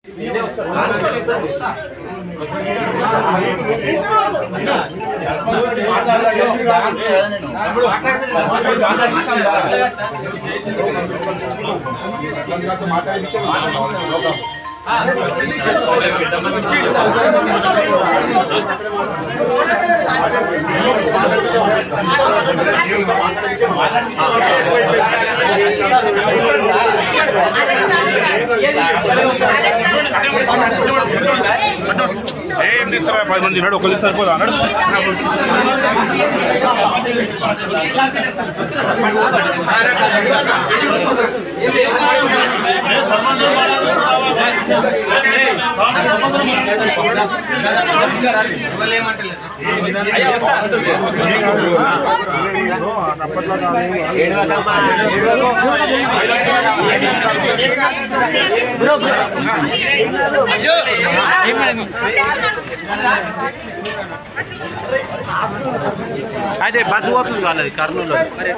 ఏం తీస్తారా పది మంది ఉన్నాడు ఒకళ్ళు సరిపోదా అన్నాడు అదే బస్సు పోతుంది కాలేదు కర్నూలు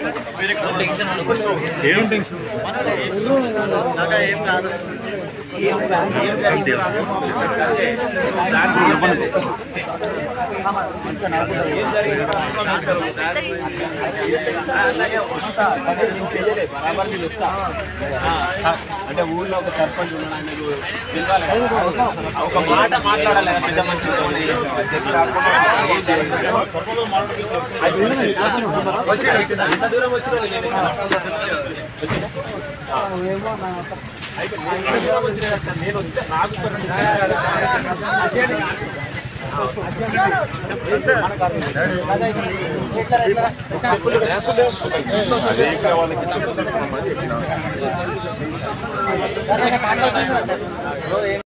ఏం టెన్షన్ అంటే ఊళ్ళో ఒక సర్పంచ్ ఉన్నాడు ఆయనకు పిలవాలి కదా. ఒక మాట మాట్లాడాలి పెద్ద మనిషితో చెప్పి రాకుండా ఏం జరిగింది? అది ఉంది. వచ్చిండు, వచ్చిండు. అంత దూరం వచ్చిన నేను వస్తే నాకు ఒక రెండు అదే వాళ్ళకి చెప్పి